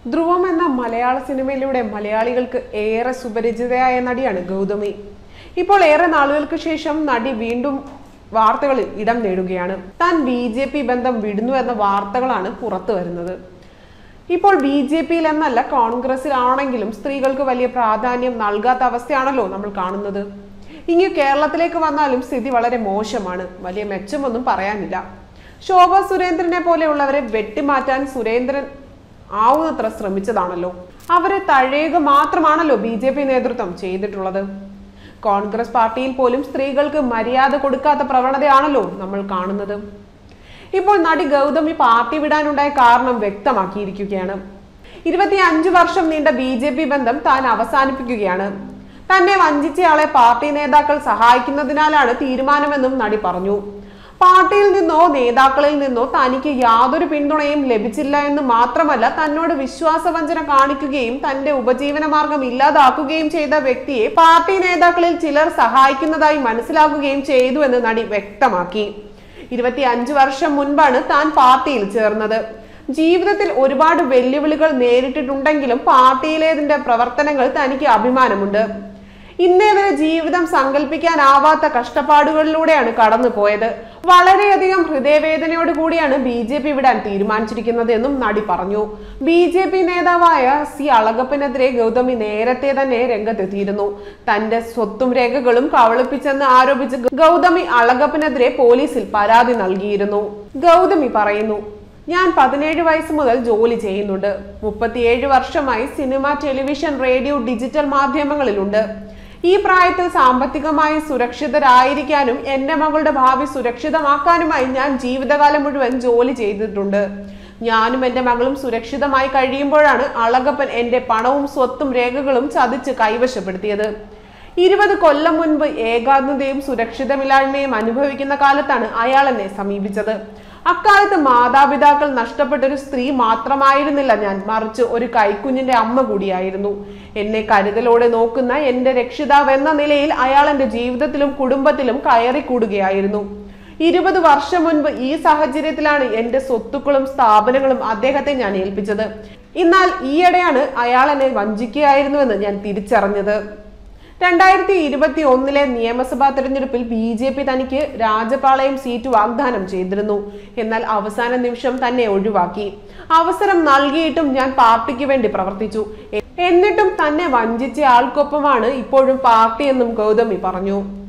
ധ്രുവം എന്ന മലയാള സിനിമയിലൂടെ മലയാളികൾക്ക് ഏറെ സുപരിചിതയായ നടിയാണ് ഗൗതമി ഇപ്പോൾ ഏറെ നാളുകൾക്ക് ശേഷം നടി വീണ്ടും വാർത്തകളിൽ ഇടം നേടുകയാണ് താൻ ബി ജെ പി ബന്ധം വിടുന്നു എന്ന വാർത്തകളാണ് പുറത്തു വരുന്നത് ഇപ്പോൾ ബി ജെ പിയിൽ എന്നല്ല കോൺഗ്രസിലാണെങ്കിലും സ്ത്രീകൾക്ക് വലിയ പ്രാധാന്യം നൽകാത്ത അവസ്ഥയാണല്ലോ നമ്മൾ കാണുന്നത് ഇങ്ങ് കേരളത്തിലേക്ക് വന്നാലും സ്ഥിതി വളരെ മോശമാണ് വലിയ മെച്ചമൊന്നും പറയാനില്ല ശോഭ സുരേന്ദ്രനെ പോലെയുള്ളവരെ വെട്ടിമാറ്റാൻ സുരേന്ദ്രൻ ആവുന്നത്ര ശ്രമിച്ചതാണല്ലോ അവരെ തഴയുക മാത്രമാണല്ലോ ബി ജെ പി നേതൃത്വം ചെയ്തിട്ടുള്ളത് കോൺഗ്രസ് പാർട്ടിയിൽ പോലും സ്ത്രീകൾക്ക് മര്യാദ കൊടുക്കാത്ത പ്രവണതയാണല്ലോ നമ്മൾ കാണുന്നത് ഇപ്പോൾ നടി ഗൗതമി പാർട്ടി വിടാനുണ്ടായ കാരണം വ്യക്തമാക്കിയിരിക്കുകയാണ് ഇരുപത്തി അഞ്ച് വർഷം നീണ്ട ബി ജെ പി ബന്ധം താൻ അവസാനിപ്പിക്കുകയാണ് തന്നെ വഞ്ചിച്ചയാളെ പാർട്ടി നേതാക്കൾ സഹായിക്കുന്നതിനാലാണ് തീരുമാനമെന്നും നടി പറഞ്ഞു പാർട്ടിയിൽ നിന്നോ നേതാക്കളിൽ നിന്നോ തനിക്ക് യാതൊരു പിന്തുണയും ലഭിച്ചില്ല എന്ന് മാത്രമല്ല തന്നോട് വിശ്വാസവഞ്ചന കാണിക്കുകയും തന്റെ ഉപജീവന മാർഗം ഇല്ലാതാക്കുകയും ചെയ്ത വ്യക്തിയെ പാർട്ടി നേതാക്കളിൽ ചിലർ സഹായിക്കുന്നതായി മനസ്സിലാക്കുകയും ചെയ്തു എന്ന് നടി വ്യക്തമാക്കി ഇരുപത്തി അഞ്ച് വർഷം മുൻപാണ് താൻ പാർട്ടിയിൽ ചേർന്നത് ജീവിതത്തിൽ ഒരുപാട് വെല്ലുവിളികൾ നേരിട്ടിട്ടുണ്ടെങ്കിലും പാർട്ടിയിലേതിന്റെ പ്രവർത്തനങ്ങൾ തനിക്ക് അഭിമാനമുണ്ട് ഇന്നേ വരെ ജീവിതം സങ്കല്പിക്കാനാവാത്ത കഷ്ടപ്പാടുകളിലൂടെയാണ് കടന്നു പോയത് വളരെയധികം ഹൃദയവേദനയോട് കൂടിയാണ് ബി ജെ പി വിടാൻ തീരുമാനിച്ചിരിക്കുന്നത് എന്നും നടി പറഞ്ഞു ബി ജെ പി നേതാവായ സി അളഗപ്പനെതിരെ ഗൗതമി നേരത്തെ തന്നെ രംഗത്തെത്തിയിരുന്നു തന്റെ സ്വത്തും രേഖകളും കവളിപ്പിച്ചെന്ന് ആരോപിച്ച് ഗൗതമി അളഗപ്പനെതിരെ പോലീസിൽ പരാതി നൽകിയിരുന്നു ഗൗതമി പറയുന്നു ഞാൻ പതിനേഴ് വയസ്സ് മുതൽ ജോലി ചെയ്യുന്നുണ്ട് മുപ്പത്തിയേഴ് വർഷമായി സിനിമ ടെലിവിഷൻ റേഡിയോ ഡിജിറ്റൽ മാധ്യമങ്ങളിലുണ്ട് ഈ പ്രായത്തിൽ സാമ്പത്തികമായി സുരക്ഷിതരായിരിക്കാനും എന്റെ മകളുടെ ഭാവി സുരക്ഷിതമാക്കാനുമായി ഞാൻ ജീവിതകാലം മുഴുവൻ ജോലി ചെയ്തിട്ടുണ്ട് ഞാനും എന്റെ മകളും സുരക്ഷിതമായി കഴിയുമ്പോഴാണ് അളകപ്പൻ എന്റെ പണവും സ്വത്തും രേഖകളും ചതിച്ച് കൈവശപ്പെടുത്തിയത് ഇരുപത് കൊല്ലം മുൻപ് ഏകാന്തതയും സുരക്ഷിതമില്ലായ്മയും അനുഭവിക്കുന്ന കാലത്താണ് അയാൾ എന്നെ സമീപിച്ചത് അക്കാലത്ത് മാതാപിതാക്കൾ നഷ്ടപ്പെട്ട ഒരു സ്ത്രീ മാത്രമായിരുന്നില്ല ഞാൻ മറിച്ച് ഒരു കൈക്കുഞ്ഞിന്റെ അമ്മ കൂടിയായിരുന്നു എന്നെ കരുതലോടെ നോക്കുന്ന എന്റെ രക്ഷിതാവ് എന്ന നിലയിൽ അയാൾ എന്റെ ജീവിതത്തിലും കുടുംബത്തിലും കയറിക്കൂടുകയായിരുന്നു ഇരുപത് വർഷം മുൻപ് ഈ സാഹചര്യത്തിലാണ് എന്റെ സ്വത്തുക്കളും സ്ഥാപനങ്ങളും അദ്ദേഹത്തെ ഞാൻ ഏൽപ്പിച്ചത് എന്നാൽ ഈയിടെയാണ് അയാൾ എന്നെ വഞ്ചിക്കുകയായിരുന്നുവെന്ന് ഞാൻ തിരിച്ചറിഞ്ഞത് രണ്ടായിരത്തി ഇരുപത്തി ഒന്നിലെ നിയമസഭാ തെരഞ്ഞെടുപ്പിൽ ബി ജെ പി തനിക്ക് രാജപാളയം സീറ്റ് വാഗ്ദാനം ചെയ്തിരുന്നു എന്നാൽ അവസാന നിമിഷം തന്നെ ഒഴിവാക്കി അവസരം നൽകിയിട്ടും ഞാൻ പാർട്ടിക്ക് വേണ്ടി പ്രവർത്തിച്ചു എന്നിട്ടും തന്നെ വഞ്ചിച്ച ആൾക്കൊപ്പമാണ് ഇപ്പോഴും പാർട്ടി എന്നും ഗൗതമി പറഞ്ഞു